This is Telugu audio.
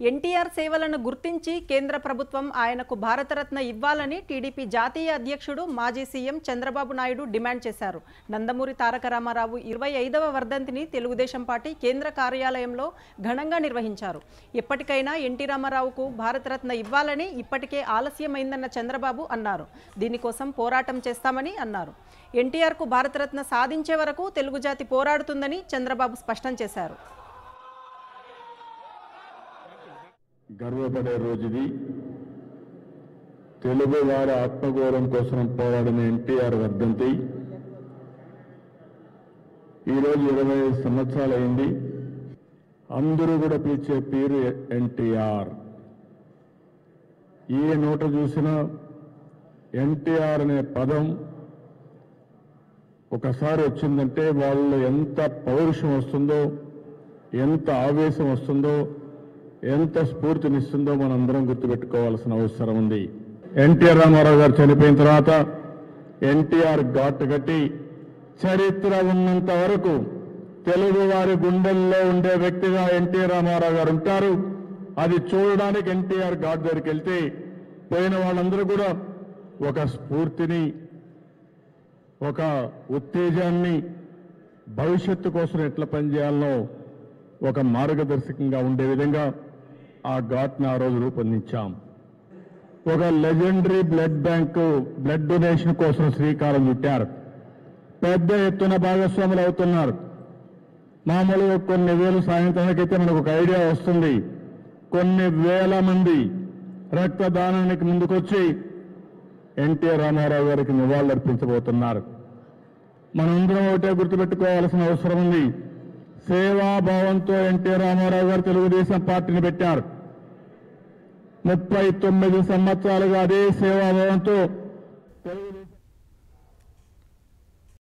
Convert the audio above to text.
ఎన్టీఆర్ సేవలను గుర్తించి కేంద్ర ప్రభుత్వం ఆయనకు భారతరత్న ఇవ్వాలని టీడీపీ జాతీయ అధ్యక్షుడు మాజీ సీఎం చంద్రబాబు నాయుడు డిమాండ్ చేశారు నందమూరి తారక రామారావు ఇరవై ఐదవ వర్ధంతిని తెలుగుదేశం పార్టీ కేంద్ర కార్యాలయంలో ఘనంగా నిర్వహించారు ఎప్పటికైనా ఎన్టీ రామారావుకు భారతరత్న ఇవ్వాలని ఇప్పటికే ఆలస్యమైందన్న చంద్రబాబు అన్నారు దీనికోసం పోరాటం చేస్తామని అన్నారు ఎన్టీఆర్కు భారతరత్న సాధించే వరకు తెలుగు జాతి పోరాడుతుందని చంద్రబాబు స్పష్టం చేశారు గర్వపడే రోజు ఇది తెలుగు వారి ఆత్మగౌరవం కోసం పోరాడిన ఎన్టీఆర్ వర్ధంతి ఈరోజు ఇరవై ఐదు సంవత్సరాలు అయింది అందరూ కూడా పిలిచే పేరు ఎన్టీఆర్ ఏ నోట చూసినా ఎన్టీఆర్ అనే పదం ఒకసారి వచ్చిందంటే వాళ్ళు ఎంత పౌరుషం వస్తుందో ఎంత ఆవేశం వస్తుందో ఎంత స్ఫూర్తినిస్తుందో మనందరం గుర్తుపెట్టుకోవాల్సిన అవసరం ఉంది ఎన్టీఆర్ రామారావు గారు చనిపోయిన తర్వాత ఎన్టీఆర్ ఘాట్ కట్టి చరిత్ర ఉన్నంత వరకు తెలుగు వారి గుండెల్లో ఉండే వ్యక్తిగా ఎన్టీ రామారావు గారు ఉంటారు అది చూడడానికి ఎన్టీఆర్ ఘాట్ దగ్గరికి వెళ్తే పోయిన వాళ్ళందరూ కూడా ఒక స్ఫూర్తిని ఒక ఉత్తేజాన్ని భవిష్యత్తు కోసం ఎట్లా పనిచేయాలనో ఒక మార్గదర్శకంగా ఉండే విధంగా ఆ ఘాట్ని ఆ రోజు రూపొందించాం ఒక legendary blood bank blood donation కోసం శ్రీకారం చుట్టారు పెద్ద ఎత్తున భాగస్వాములు అవుతున్నారు మామూలుగా కొన్ని వేలు సాయంత్రానికైతే మనకు ఒక ఐడియా వస్తుంది కొన్ని వేల మంది రక్తదానానికి ముందుకొచ్చి ఎన్టీఆర్ రామారావు గారికి నివాళులర్పించబోతున్నారు మనందరం ఒకటే గుర్తుపెట్టుకోవాల్సిన అవసరం ఉంది సేవాభావంతో ఎన్టీ రామారావు గారు తెలుగుదేశం పార్టీని పెట్టారు ముప్పై తొమ్మిది సంవత్సరాలుగా అదే సేవాభావంతో తెలుగుదేశం